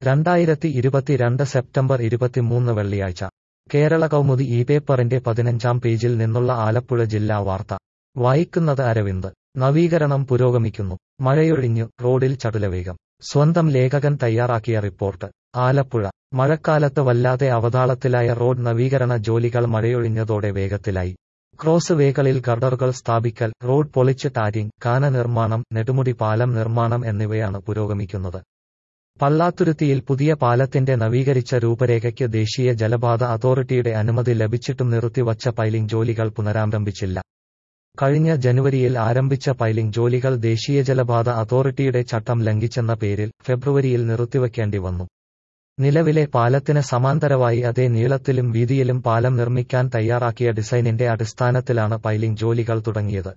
രണ്ടായിരത്തി ഇരുപത്തിരണ്ട് സെപ്റ്റംബർ ഇരുപത്തിമൂന്ന് വെള്ളിയാഴ്ച കേരള കൗമുദി ഈ പേപ്പറിന്റെ പതിനഞ്ചാം പേജിൽ നിന്നുള്ള ആലപ്പുഴ ജില്ലാ വാർത്ത വായിക്കുന്നത് അരവിന്ദ് നവീകരണം പുരോഗമിക്കുന്നു മഴയൊഴിഞ്ഞു റോഡിൽ ചടുലവേഗം സ്വന്തം ലേഖകൻ തയ്യാറാക്കിയ റിപ്പോർട്ട് ആലപ്പുഴ മഴക്കാലത്ത് വല്ലാതെ അവതാളത്തിലായ റോഡ് നവീകരണ ജോലികൾ മഴയൊഴിഞ്ഞതോടെ വേഗത്തിലായി ക്രോസ് വേകളിൽ ഗർഡറുകൾ സ്ഥാപിക്കൽ റോഡ് പൊളിച്ച് ടാരിങ് കാന നിർമ്മാണം നെടുമുടി പാലം നിർമ്മാണം എന്നിവയാണ് പുരോഗമിക്കുന്നത് പള്ളാത്തുരുത്തിയിൽ പുതിയ പാലത്തിന്റെ നവീകരിച്ച രൂപരേഖയ്ക്ക് ദേശീയ ജലപാത അതോറിറ്റിയുടെ അനുമതി ലഭിച്ചിട്ടും നിർത്തിവച്ച പൈലിംഗ് ജോലികൾ പുനരാരംഭിച്ചില്ല കഴിഞ്ഞ ജനുവരിയിൽ ആരംഭിച്ച പൈലിംഗ് ജോലികൾ ദേശീയ ജലപാത അതോറിറ്റിയുടെ ചട്ടം ലംഘിച്ചെന്ന പേരിൽ ഫെബ്രുവരിയിൽ നിർത്തിവെക്കേണ്ടി വന്നു നിലവിലെ പാലത്തിന് സമാന്തരമായി അതേ നീളത്തിലും വീതിയിലും പാലം നിർമ്മിക്കാൻ തയ്യാറാക്കിയ ഡിസൈനിന്റെ അടിസ്ഥാനത്തിലാണ് പൈലിംഗ് ജോലികൾ തുടങ്ങിയത്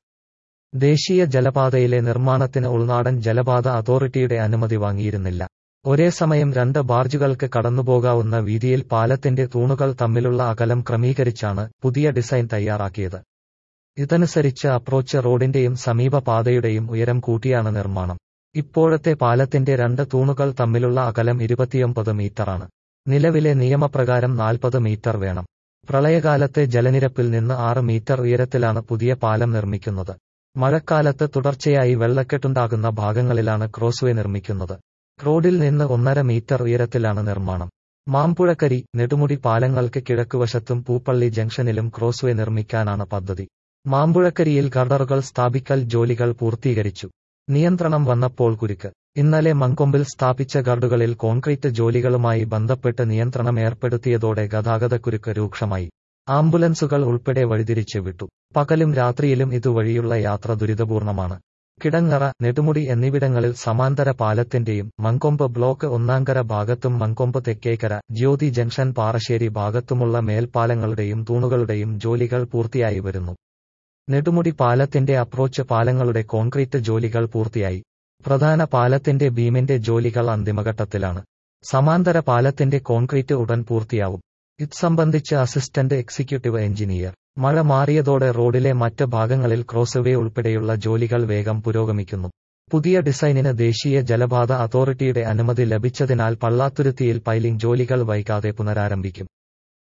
ദേശീയ ജലപാതയിലെ നിർമ്മാണത്തിന് ഉൾനാടൻ ജലപാത അതോറിറ്റിയുടെ അനുമതി വാങ്ങിയിരുന്നില്ല ഒരേ സമയം രണ്ട് ബാർജുകൾക്ക് കടന്നുപോകാവുന്ന വീതിയിൽ പാലത്തിന്റെ തൂണുകൾ തമ്മിലുള്ള അകലം ക്രമീകരിച്ചാണ് പുതിയ ഡിസൈൻ തയ്യാറാക്കിയത് ഇതനുസരിച്ച് അപ്രോച്ച് റോഡിന്റെയും സമീപ പാതയുടെയും ഉയരം കൂട്ടിയാണ് നിർമ്മാണം ഇപ്പോഴത്തെ പാലത്തിന്റെ രണ്ട് തൂണുകൾ തമ്മിലുള്ള അകലം ഇരുപത്തിയൊമ്പത് മീറ്ററാണ് നിലവിലെ നിയമപ്രകാരം നാൽപ്പത് മീറ്റർ വേണം പ്രളയകാലത്തെ ജലനിരപ്പിൽ നിന്ന് ആറ് മീറ്റർ ഉയരത്തിലാണ് പുതിയ പാലം നിർമ്മിക്കുന്നത് മഴക്കാലത്ത് തുടർച്ചയായി വെള്ളക്കെട്ടുണ്ടാകുന്ന ഭാഗങ്ങളിലാണ് ക്രോസ്വേ നിർമ്മിക്കുന്നത് റോഡിൽ നിന്ന് ഒന്നര മീറ്റർ ഉയരത്തിലാണ് നിർമ്മാണം മാമ്പുഴക്കരി നെടുമുടി പാലങ്ങൾക്ക് കിഴക്കുവശത്തും പൂപ്പള്ളി ജംഗ്ഷനിലും ക്രോസ്വേ നിർമ്മിക്കാനാണ് പദ്ധതി മാമ്പുഴക്കരിയിൽ ഗർഡറുകൾ സ്ഥാപിക്കൽ ജോലികൾ പൂർത്തീകരിച്ചു നിയന്ത്രണം വന്നപ്പോൾ കുരുക്ക് ഇന്നലെ മങ്കൊമ്പിൽ സ്ഥാപിച്ച ഗർഡുകളിൽ കോൺക്രീറ്റ് ജോലികളുമായി ബന്ധപ്പെട്ട് നിയന്ത്രണം ഏർപ്പെടുത്തിയതോടെ ഗതാഗതക്കുരുക്ക് രൂക്ഷമായി ആംബുലൻസുകൾ ഉൾപ്പെടെ വഴിതിരിച്ചു വിട്ടു പകലും രാത്രിയിലും ഇതുവഴിയുള്ള യാത്ര ദുരിതപൂർണമാണ് കിടങ്ങറ നെടുമുടി എന്നിവിടങ്ങളിൽ സമാന്തര പാലത്തിന്റെയും മങ്കൊമ്പ് ബ്ലോക്ക് ഒന്നാങ്കര ഭാഗത്തും മങ്കൊമ്പ് തെക്കേക്കര ജ്യോതി ജംഗ്ഷൻ പാറശ്ശേരി ഭാഗത്തുമുള്ള മേൽപ്പാലങ്ങളുടെയും തൂണുകളുടെയും ജോലികൾ പൂർത്തിയായി വരുന്നു നെടുമുടി പാലത്തിന്റെ അപ്രോച്ച് പാലങ്ങളുടെ കോൺക്രീറ്റ് ജോലികൾ പൂർത്തിയായി പ്രധാന പാലത്തിന്റെ ബീമിന്റെ ജോലികൾ അന്തിമഘട്ടത്തിലാണ് സമാന്തര പാലത്തിന്റെ കോൺക്രീറ്റ് ഉടൻ പൂർത്തിയാവും ഇത് സംബന്ധിച്ച് അസിസ്റ്റന്റ് എക്സിക്യൂട്ടീവ് എഞ്ചിനീയർ മഴ മാറിയതോടെ റോഡിലെ മറ്റ് ഭാഗങ്ങളിൽ ക്രോസ്വേ ഉൾപ്പെടെയുള്ള ജോലികൾ വേഗം പുരോഗമിക്കുന്നു പുതിയ ഡിസൈനിന് ദേശീയ ജലപാത അതോറിറ്റിയുടെ അനുമതി ലഭിച്ചതിനാൽ പള്ളാത്തുരുത്തിയിൽ പൈലിംഗ് ജോലികൾ വൈകാതെ പുനരാരംഭിക്കും